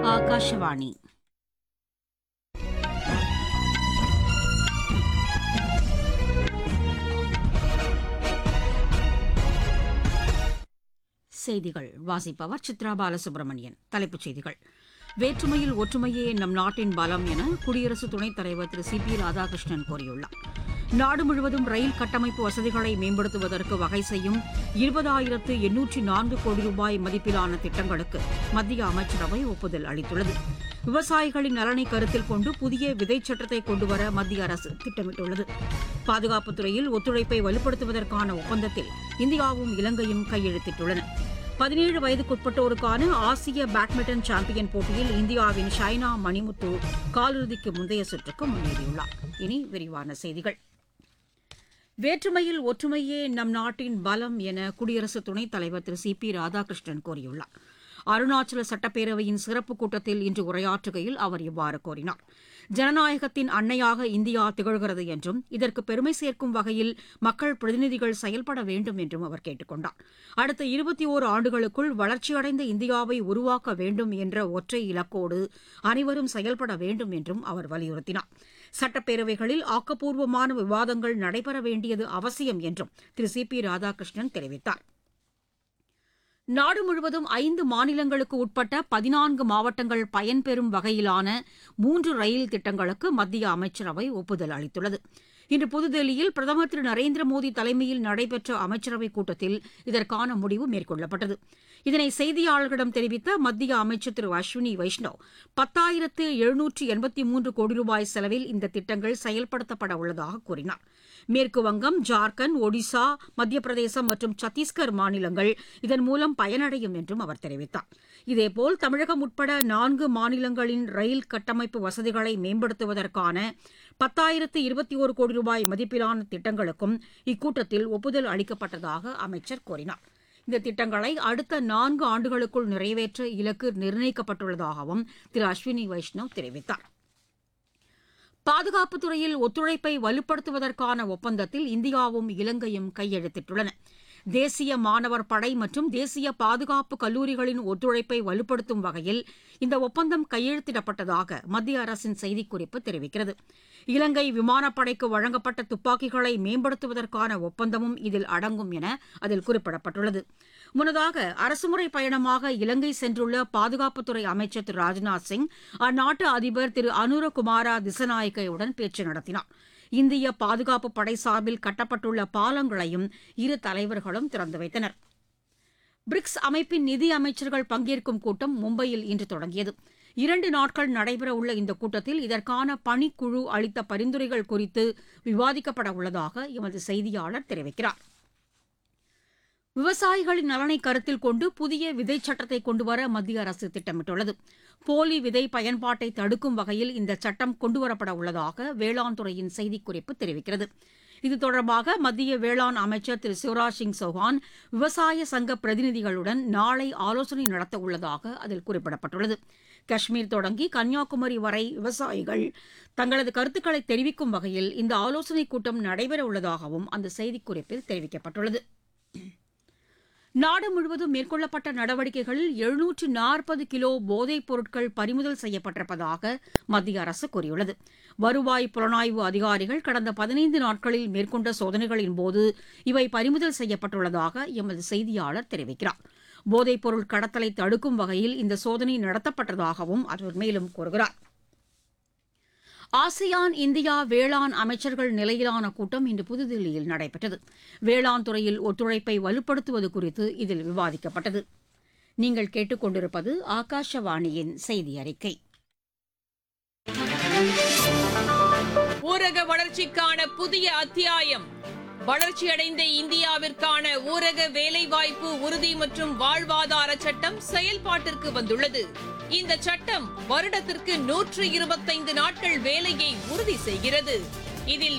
ಆಕಾಶವಾಣಿ செய்திகள் வாசிப்பவர் சித்ரா பாலசுப்ரமணியன் தலைப்புச் செய்திகள் வேற்றுமையில் ஒற்றுமையே நம் நாட்டின் பலம் என குடியரசு துணைத் தலைவர் திரு சி பி ராதாகிருஷ்ணன் கூறியுள்ளார் நாடு முழுவதும் ரயில் கட்டமைப்பு வசதிகளை மேம்படுத்துவதற்கு வகை செய்யும் இருபதாயிரத்து எண்ணூற்றி நான்கு கோடி ரூபாய் மதிப்பிலான திட்டங்களுக்கு மத்திய அமைச்சரவை ஒப்புதல் அளித்துள்ளது விவசாயிகளின் நலனை கருத்தில் கொண்டு புதிய விதைச் சட்டத்தை கொண்டுவர மத்திய அரசு திட்டமிட்டுள்ளது பாதுகாப்புத் துறையில் ஒத்துழைப்பை வலுப்படுத்துவதற்கான ஒப்பந்தத்தில் இந்தியாவும் இலங்கையும் கையெழுத்திட்டுள்ளன பதினேழு வயதுக்குட்பட்டோருக்கான ஆசிய பேட்மிண்டன் சாம்பியன் போட்டியில் இந்தியாவின் ஷைனா மணிமுத்து காலிறுதிக்கு முந்தைய சுற்றுக்கு முன்னேறியுள்ளார் இனி விரிவான செய்திகள் வேற்றுமையில் ஒற்றுமையே நம் நாட்டின் பலம் என குடியரசு துணைத் தலைவர் திரு சி பி ராதாகிருஷ்ணன் கூறியுள்ளார் அருணாச்சல சட்டப்பேரவையின் சிறப்பு கூட்டத்தில் இன்று உரையாற்றுகையில் அவர் இவ்வாறு கூறினார் ஜனநாயகத்தின் அன்னையாக இந்தியா திகழ்கிறது என்றும் இதற்கு பெருமை சேர்க்கும் வகையில் மக்கள் பிரதிநிதிகள் செயல்பட வேண்டும் என்றும் அவர் கேட்டுக் கொண்டார் அடுத்த இருபத்தி ஓரு ஆண்டுகளுக்குள் வளர்ச்சியடைந்த இந்தியாவை உருவாக்க வேண்டும் என்ற ஒற்றை இலக்கோடு அனைவரும் செயல்பட வேண்டும் என்றும் அவர் வலியுறுத்தினார் சட்டப்பேரவைகளில் ஆக்கப்பூர்வமான விவாதங்கள் நடைபெற வேண்டியது அவசியம் என்றும் திரு சி பி ராதாகிருஷ்ணன் தெரிவித்தார் நாடு முழுவதும் ஐந்து மாநிலங்களுக்கு உட்பட்ட பதினான்கு மாவட்டங்கள் பயன்பெறும் வகையிலான மூன்று ரயில் திட்டங்களுக்கு மத்திய அமைச்சரவை ஒப்புதல் அளித்துள்ளது இன்று புதுதில்லியில் பிரதமர் திரு நரேந்திர மோடி தலைமையில் நடைபெற்ற அமைச்சரவைக் கூட்டத்தில் இதற்கான முடிவு மேற்கொள்ளப்பட்டது இதனை செய்தியாளர்களிடம் தெரிவித்த மத்திய அமைச்சர் திரு அஸ்வினி வைஷ்ணவ் பத்தாயிரத்து எழுநூற்று எண்பத்தி மூன்று கோடி ரூபாய் செலவில் இந்த திட்டங்கள் செயல்படுத்தப்பட உள்ளதாக கூறினார் மேற்கு வங்கம் ஜார்க்கண்ட் ஒடிசா மத்திய பிரதேசம் மற்றும் சத்தீஸ்கர் மாநிலங்கள் இதன் மூலம் பயனடையும் என்றும் அவர் தெரிவித்தார் இதேபோல் தமிழகம் உட்பட நான்கு மாநிலங்களின் ரயில் கட்டமைப்பு வசதிகளை மேம்படுத்துவதற்கான பத்தாயிரத்து இருபத்தி ஒரு கோடி ரூபாய் மதிப்பிலான திட்டங்களுக்கும் இக்கூட்டத்தில் ஒப்புதல் அளிக்கப்பட்டதாக அமைச்சர் கூறினார் இந்த திட்டங்களை அடுத்த நான்கு ஆண்டுகளுக்குள் நிறைவேற்ற இலக்கு நிர்ணயிக்கப்பட்டுள்ளதாகவும் திரு அஸ்வினி வைஷ்ணவ் தெரிவித்தார் பாதுகாப்புத் துறையில் ஒத்துழைப்பை வலுப்படுத்துவதற்கான ஒப்பந்தத்தில் இந்தியாவும் இலங்கையும் கையெழுத்திட்டுள்ளன தேசிய மாணவர் படை மற்றும் தேசிய பாதுகாப்பு கல்லூரிகளின் ஒத்துழைப்பை வலுப்படுத்தும் வகையில் இந்த ஒப்பந்தம் கையெழுத்திடப்பட்டதாக மத்திய அரசின் செய்திக்குறிப்பு தெரிவிக்கிறது இலங்கை விமானப்படைக்கு வழங்கப்பட்ட துப்பாக்கிகளை மேம்படுத்துவதற்கான ஒப்பந்தமும் இதில் அடங்கும் என அதில் குறிப்பிடப்பட்டுள்ளது முன்னதாக அரசுமுறை பயணமாக இலங்கை சென்றுள்ள பாதுகாப்புத்துறை அமைச்சர் திரு ராஜ்நாத் சிங் அந்நாட்டு அதிபர் திரு அனுரகுமாரா திசநாயக்கையுடன் பேச்சு நடத்தினார் இந்திய பாதுகாப்பு படை சார்பில் கட்டப்பட்டுள்ள பாலங்களையும் இரு தலைவர்களும் திறந்து வைத்தனர் பிரிக்ஸ் அமைப்பின் நிதி அமைச்சர்கள் பங்கேற்கும் கூட்டம் மும்பையில் இன்று தொடங்கியது இரண்டு நாட்கள் நடைபெறவுள்ள இந்த கூட்டத்தில் இதற்கான பணிக்குழு அளித்த பரிந்துரைகள் குறித்து விவாதிக்கப்பட உள்ளதாக எமது செய்தியாளர் தெரிவிக்கிறார் விவசாயிகளின் நலனை கருத்தில் கொண்டு புதிய விதை சட்டத்தை கொண்டுவர மத்திய அரசு திட்டமிட்டுள்ளது போலி விதை பயன்பாட்டை தடுக்கும் வகையில் இந்த சட்டம் கொண்டுவரப்பட உள்ளதாக வேளாண் துறையின் செய்திக்குறிப்பு தெரிவிக்கிறது இது தொடர்பாக மத்திய வேளாண் அமைச்சர் திரு சிவராஜ் சிங் சௌஹான் விவசாய சங்க பிரதிநிதிகளுடன் நாளை ஆலோசனை நடத்த உள்ளதாக அதில் குறிப்பிடப்பட்டுள்ளது காஷ்மீர் தொடங்கி கன்னியாகுமரி வரை விவசாயிகள் தங்களது கருத்துக்களை தெரிவிக்கும் வகையில் இந்த ஆலோசனைக் கூட்டம் நடைபெற உள்ளதாகவும் அந்த செய்திக்குறிப்பில் தெரிவிக்கப்பட்டுள்ளது நாடு முழுவதும் மேற்கொள்ளப்பட்ட நடவடிக்கைகளில் எழுநூற்று நாற்பது கிலோ போதைப் பொருட்கள் பறிமுதல் செய்யப்பட்டிருப்பதாக மத்திய அரசு கூறியுள்ளது வருவாய் புலனாய்வு அதிகாரிகள் கடந்த பதினைந்து நாட்களில் மேற்கொண்ட சோதனைகளின் போது இவை பறிமுதல் செய்யப்பட்டுள்ளதாக எமது செய்தியாளர் தெரிவிக்கிறார் போதைப் பொருள் கடத்தலை தடுக்கும் வகையில் இந்த சோதனை நடத்தப்பட்டதாகவும் அவர் மேலும் கூறுகிறார் ஆசியான் இந்தியா வேளாண் அமைச்சர்கள் நிலையிலான கூட்டம் இன்று புதுதில்லியில் நடைபெற்றது வேளாண் துறையில் ஒத்துழைப்பை வலுப்படுத்துவது குறித்து இதில் விவாதிக்கப்பட்டது நீங்கள் கேட்டுக்கொண்டிருப்பது ஆகாஷவாணியின் செய்தி அறிக்கை ஊரக வளர்ச்சிக்கான புதிய அத்தியாயம் வளர்ச்சியடைந்த இந்தியாவிற்கான ஊரக வேலைவாய்ப்பு உறுதி மற்றும் வாழ்வாதார சட்டம் செயல்பாட்டிற்கு வந்துள்ளது இந்த சட்டம் வருடத்திற்கு நூற்று இருபத்தைந்து நாட்கள் வேலையை உறுதி செய்கிறது இதில்